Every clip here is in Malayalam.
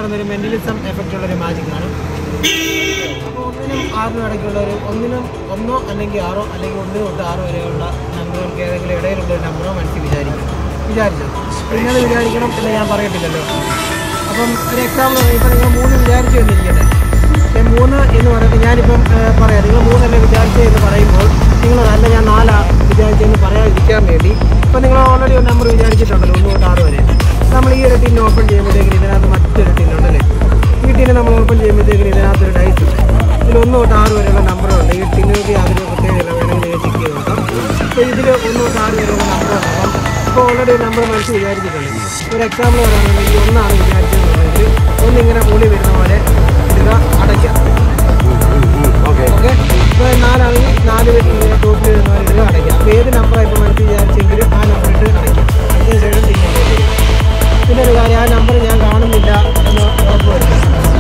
ഒരു മെന്റലിസം എഫക്റ്റ് ഉള്ള ഒരു മാജിക് ആണ് അപ്പോൾ ഒന്നിനും ആറിനും ഇടയ്ക്കുള്ള ഒരു ഒന്നിനും ഒന്നോ അല്ലെങ്കിൽ ആറോ അല്ലെങ്കിൽ ഒന്നിനും തൊട്ട് ആറ് വരെയുള്ള നമ്പറുകൾക്ക് ഏതെങ്കിലും ഇടയിലുള്ള ഒരു നമ്പറോ മനസ്സിൽ വിചാരിക്കും വിചാരിച്ചു പിന്നെ അത് വിചാരിക്കണം എന്ന് ഞാൻ പറയത്തില്ലല്ലോ അപ്പം ഒരു എക്സാമ്പിൾ ഇപ്പം നിങ്ങൾ മൂന്ന് വിചാരിച്ചു എന്നിരിക്കട്ടെ ഏ, മൂന്ന് എന്ന് പറയുമ്പോൾ ഞാനിപ്പം ഏ, പറയാം നിങ്ങൾ മൂന്നല്ലേ വിചാരിച്ചത് എന്ന് പറയുമ്പോൾ നിങ്ങൾ അല്ല ഞാൻ നാലാ വിചാരിച്ചതെന്ന് പറയാതിരിക്കാൻ വേണ്ടി ഇപ്പം നിങ്ങൾ ഓൾറെഡി ഒരു നമ്പർ വിചാരിച്ചിട്ടുണ്ടല്ലോ ഒന്ന് തൊട്ട് ആറ് വരെ നമ്മൾ ഈ ഒരു ടിൻ ഓപ്പൺ ചെയ്യുമ്പോഴത്തേക്കും ഇതിനകത്ത് മറ്റൊരു ടിന്നുണ്ടല്ലേ ഈ ടിന്ന് നമ്മൾ ഓപ്പൺ ചെയ്യുമ്പോഴത്തേക്കും ഇതിനകത്ത് ഒരു ഡൈസ് ഉണ്ട് ഇതിൽ ഒന്ന് തൊട്ട് ആറ് വരെയുള്ള നമ്പറുണ്ട് ഈ ടിന്നുകൾക്ക് യാതൊരു പ്രത്യേകത വേണമെങ്കിൽ നിങ്ങൾ ചെക്ക് ചെയ്ത് നോക്കാം അപ്പോൾ ഇതിൽ ഒന്ന് തൊട്ട് ആറ് വരെയുള്ള നമ്പറുണ്ട് അപ്പം ഇപ്പോൾ ഓൾറെഡി ഒരു നമ്പർ മനസ്സിൽ വിചാരിച്ചിട്ടുണ്ട് ഒരു എക്സാമ്പിൾ പറയുകയാണെങ്കിൽ ഒന്നാണ് വിചാരിച്ചതെന്നുണ്ടെങ്കിൽ ഒന്നിങ്ങനെ പൊളി വരുന്ന പോലെ ഇടുക അടയ്ക്കാം ഓക്കെ ഓക്കെ ഇപ്പോൾ നാലാണെങ്കിൽ നാല് പേര് ടോപ്പിൽ വരുന്നവർ ഇടുക അടയ്ക്കാം അപ്പോൾ ഏത് നമ്പറാണ് ഇപ്പോൾ മനസ്സിൽ വിചാരിച്ചെങ്കിലും ആ നമ്പർ ഇട്ട് അടയ്ക്കാം അതിനുശേഷം തിരികെ പിന്നെ ഒരു കാര്യം ആ നമ്പർ ഞാൻ കാണുന്നില്ല എന്ന് ഉറപ്പ് വരുത്തുക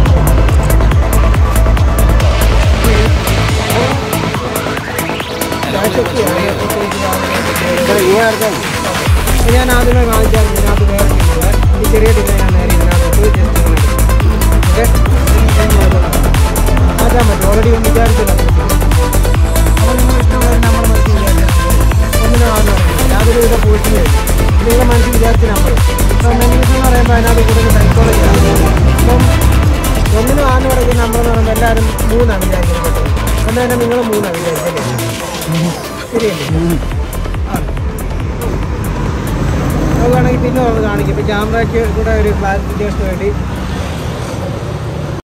അപ്പോൾ ഞാൻ ആദ്യമേ കാണിച്ചായിരുന്നു ഇതിനകത്ത് വേറെ ടിന്നുകൾ ഈ ചെറിയ ടിന്നെ ഞാൻ നേരെ ഇതിനകത്ത് ജസ്റ്റ് ഓക്കെ മാറ്റാൻ പറ്റും ഓൾറെഡി ഒന്ന് വിചാരിച്ചല്ലോ അപ്പോൾ നിങ്ങൾ ഇഷ്ടമുള്ള ഒരു നമ്പർ മനസ്സിൽ വിചാരിച്ചാൽ ഒന്നിനും ആണെന്ന് പറയുന്നത് യാതൊരു വിധ പോയിട്ടില്ല നിങ്ങളുടെ മനസ്സിൽ വിചാരിച്ച നമ്പർ ഇപ്പം മെമ്മീസ് എന്ന് പറയുമ്പോൾ അതിനകത്ത് കൂടുതൽ സൈക്കോളജിയാണ് അപ്പം ഒന്നിനും ആന്ന് പറയുന്ന നമ്പർ എന്ന് പറയുമ്പോൾ എല്ലാവരും മൂന്നാണ് വിചാരിക്കുന്നത് എന്നാൽ തന്നെ നിങ്ങൾ മൂന്നാണ് വിചാരിച്ചല്ലേ ശരിയല്ലേ ആ അത് വേണമെങ്കിൽ പിന്നെ ഒന്ന് കാണിക്കും ഇപ്പം ക്യാമറയ്ക്ക് കൂടെ ഒരു ക്ലാരിഫിക്കേഷന് വേണ്ടി